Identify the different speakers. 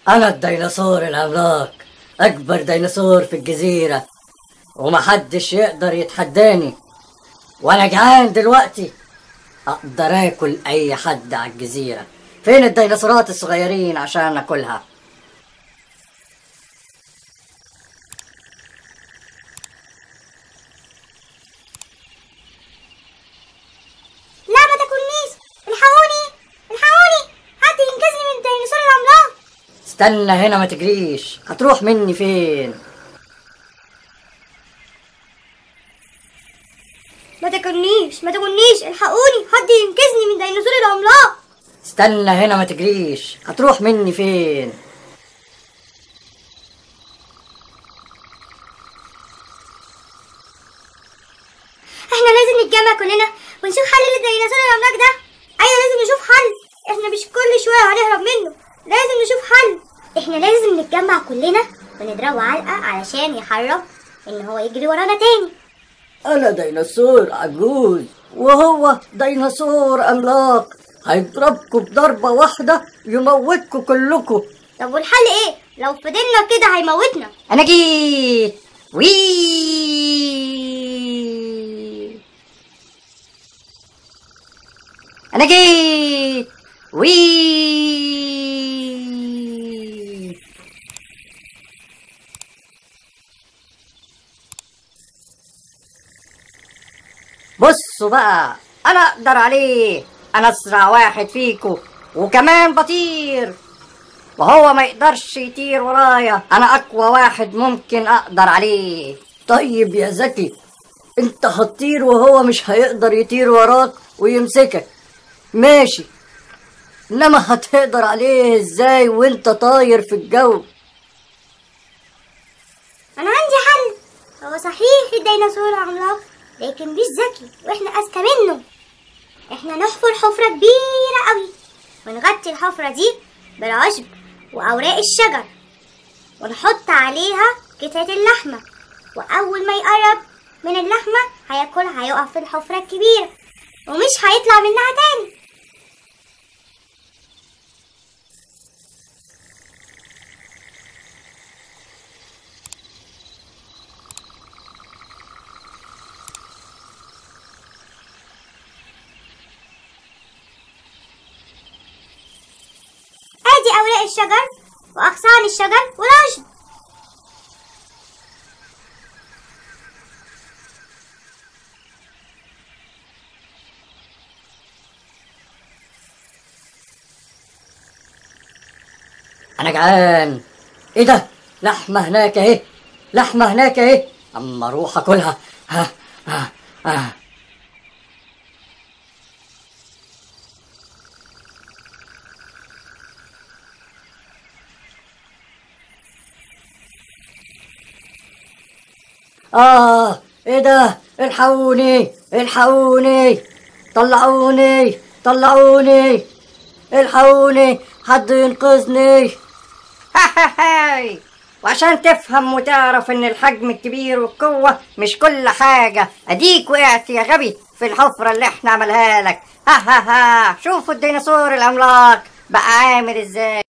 Speaker 1: أنا الديناصور العملاق أكبر ديناصور في الجزيرة ومحدش يقدر يتحداني وأنا جعان دلوقتي أقدر آكل أي حد على الجزيرة فين الديناصورات الصغيرين عشان أكلها
Speaker 2: لا ما تاكلنيش الحقوني الحقوني حد ينقذني من الديناصور العملاق
Speaker 1: استنى هنا ما تجريش هتروح مني فين
Speaker 2: ما تاكلنيش ما تاكلنيش الحقوني حد ينقذني من الديناصور العملاق
Speaker 1: استنى هنا ما تجريش هتروح مني فين
Speaker 2: احنا لازم نتجمع كلنا ونشوف حل للديناصور العملاق ده ايوه لازم نشوف حل احنا مش كل شويه هنهرب منه لازم نشوف حل احنا لازم نتجمع كلنا ونضربه علقه علشان يحرم ان هو يجري ورانا تاني
Speaker 1: أنا ديناصور عجوز وهو ديناصور عملاق هيضربكوا بضربة واحدة يموتكوا كلكوا
Speaker 2: طب والحل ايه لو فضلنا كده هيموتنا
Speaker 1: أنا جيت وي أنا جيت وي بصوا بقى أنا أقدر عليه أنا أسرع واحد فيكو وكمان بطير وهو ما يقدرش يطير ورايا انا اقوى واحد ممكن اقدر عليه طيب يا زكي انت هتطير وهو مش هيقدر يطير وراك ويمسكك ماشي انما هتقدر عليه ازاي وانت طاير في الجو
Speaker 2: انا عندي حل هو صحيح الديناصور عملاق لكن مش ذكي واحنا اذكى منه احنا نحفر حفرة كبيرة قوي ونغطي الحفرة دي بالعشب واوراق الشجر ونحط عليها قطعة اللحمة واول ما يقرب من اللحمة هياكلها هيقف في الحفرة الكبيرة ومش هيطلع منها تاني ادي اوراق الشجر واغصان الشجر والعشب
Speaker 1: انا جعان ايه ده لحمة هناك اهي لحمة هناك اهي اما اروح اكلها ها ها ها آه إيه ده الحقوني الحقوني طلعوني طلعوني الحقوني حد ينقذني وعشان تفهم وتعرف ان الحجم الكبير والقوة مش كل حاجة اديك وقعت يا غبي في الحفرة اللي احنا عملها لك ها ها ها شوفوا الديناصور العملاق بقى عامل ازاي